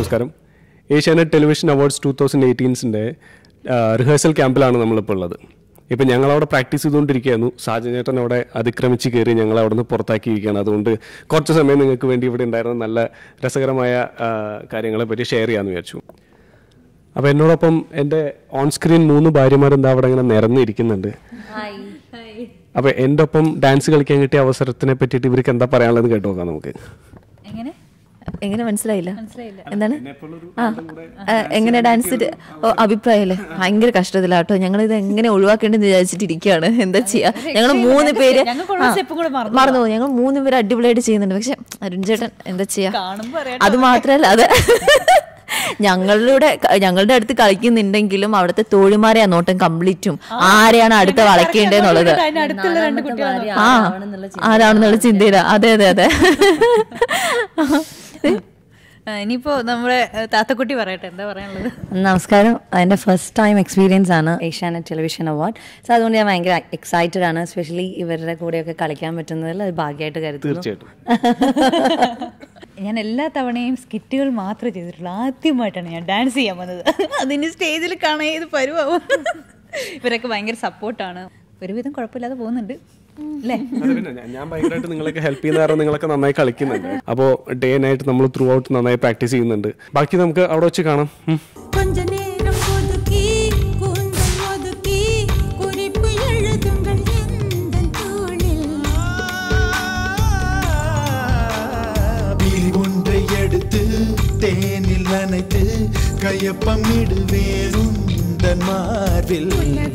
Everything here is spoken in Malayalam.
നമസ്കാരം Asianet television awards two thousand എയ്റ്റീൻസിൻ്റെ റിഹേഴ്സൽ ക്യാമ്പിലാണ് നമ്മളിപ്പോൾ ഉള്ളത് ഇപ്പം ഞങ്ങളവിടെ പ്രാക്ടീസ് ചെയ്തുകൊണ്ടിരിക്കുകയായിരുന്നു സാജൻ ചേട്ടൻ അവിടെ അതിക്രമിച്ച് കയറി ഞങ്ങൾ അവിടെ നിന്ന് പുറത്താക്കിയിരിക്കുകയാണ് അതുകൊണ്ട് കുറച്ച് സമയം നിങ്ങൾക്ക് വേണ്ടി ഇവിടെ ഉണ്ടായിരുന്ന നല്ല രസകരമായ ആ, കാര്യങ്ങളെ പറ്റി ഷെയർ ചെയ്യാമെന്ന് വിചാരിച്ചു അപ്പോൾ എന്നോടൊപ്പം എൻ്റെ ഓൺ സ്ക്രീൻ മൂന്ന് ഭാര്യമാരെന്താ അവിടെ ഇങ്ങനെ നിരന്നിരിക്കുന്നുണ്ട് അപ്പോൾ എൻ്റെ ഒപ്പം ഡാൻസ് കളിക്കാൻ കിട്ടിയ അവസരത്തിനെ പറ്റിയിട്ട് ഇവർക്ക് എന്താ പറയാനുള്ളത് കേട്ട് നോക്കാം നമുക്ക് എങ്ങനെ എങ്ങനെ മനസ്സിലായില്ല എന്താണ് ആ ആ, എങ്ങനെ ഡാൻസ് ഓ അഭിപ്രായമല്ലേ ഭയങ്കര കഷ്ടത്തിലാട്ടോ ഞങ്ങൾ ഇത് എങ്ങനെ ഒഴിവാക്കേണ്ടെന്ന് വിചാരിച്ചിട്ടിരിക്കുകയാണ് എന്താ ചെയ്യാ ഞങ്ങൾ മൂന്ന് പേര് ഞങ്ങൾക്കുള്ള ആ, step കൂടെ മറന്നു മറന്നു പോകും ഞങ്ങൾ മൂന്ന് പേര് അടിപൊളിയായിട്ട് ചെയ്യുന്നുണ്ട് പക്ഷെ അരുൺ ചേട്ടൻ എന്താ ചെയ്യാ കാണുമ്പോ അറിയാം അത് മാത്രല്ല അത് ഞങ്ങളുടെ ഞങ്ങളുടെ അടുത്ത് കളിക്കുന്നുണ്ടെങ്കിലും അവിടുത്തെ തോഴിമാരെ ആ നോട്ടം കംപ്ലീറ്റും ആരെയാണ് അടുത്ത വളയ്ക്കേണ്ടതെന്നുള്ളത് അതിന്റെ അടുത്തുള്ള രണ്ട് കുട്ടികളാണ് ആ ആരാണെന്നുള്ള ചിന്തയില്ല അതെ അതെ അതെ ആ, ഇനിയിപ്പോ നമ്മുടെ ഏ, താത്തക്കുട്ടി പറയട്ടെ എന്താ പറയാനുള്ളത് നമസ്കാരം എൻ്റെ ഫസ്റ്റ് ടൈം എക്സ്പീരിയൻസ് ആണ് ഏഷ്യാനെറ്റ് ടെലിവിഷൻ അവാർഡ് സോ അതുകൊണ്ട് ഞാൻ ഭയങ്കര എക്സൈറ്റഡ് ആണ് എസ്പെഷ്യലി ഇവരുടെ കൂടെയൊക്കെ കളിക്കാൻ പറ്റുന്നതിൽ അത് ഭാഗ്യമായിട്ട് കരുതുന്നു തീർച്ചയായിട്ടും ഞാൻ എല്ലാ തവണയും സ്കിറ്റുകൾ മാത്രമേ ചെയ്തിട്ടുള്ളൂ ആദ്യമായിട്ടാണ് ഞാൻ ഡാൻസ് ചെയ്യാൻ വന്നത് അതിന് സ്റ്റേജിൽ കാണാൻ ഏത് പരുവാവും ഇവരൊക്കെ ഭയങ്കര സപ്പോർട്ടാണ് ഒരുവിധം കുഴപ്പമില്ലാതെ പോകുന്നുണ്ട് അല്ലേ അത് പിന്നെ ഞാൻ- ഞാൻ ഭയങ്കരമായിട്ട് നിങ്ങളൊക്കെ ഹെൽപ്പ് ചെയ്യുന്ന കാരണം നിങ്ങളൊക്കെ നന്നായി കളിക്കുന്നുണ്ട് അപ്പോൾ ഡേ നൈറ്റ് നമ്മൾ ത്രൂ ഔട്ട് നന്നായി പ്രാക്ടീസ് ചെയ്യുന്നുണ്ട് ബാക്കി നമുക്ക് അവിടെ വെച്ച് കാണാം ഉം. கொஞ்ச நேரம் ஒதுக்கி கூந்தல் ஒதுக்கி குறிப்பு எழுதுங்கள் எந்தன் தோளில் விழி ஒன்றை எடுத்து தேனில் நனைத்து கையப்பமிடுவேன் உந்தன் மார்பில்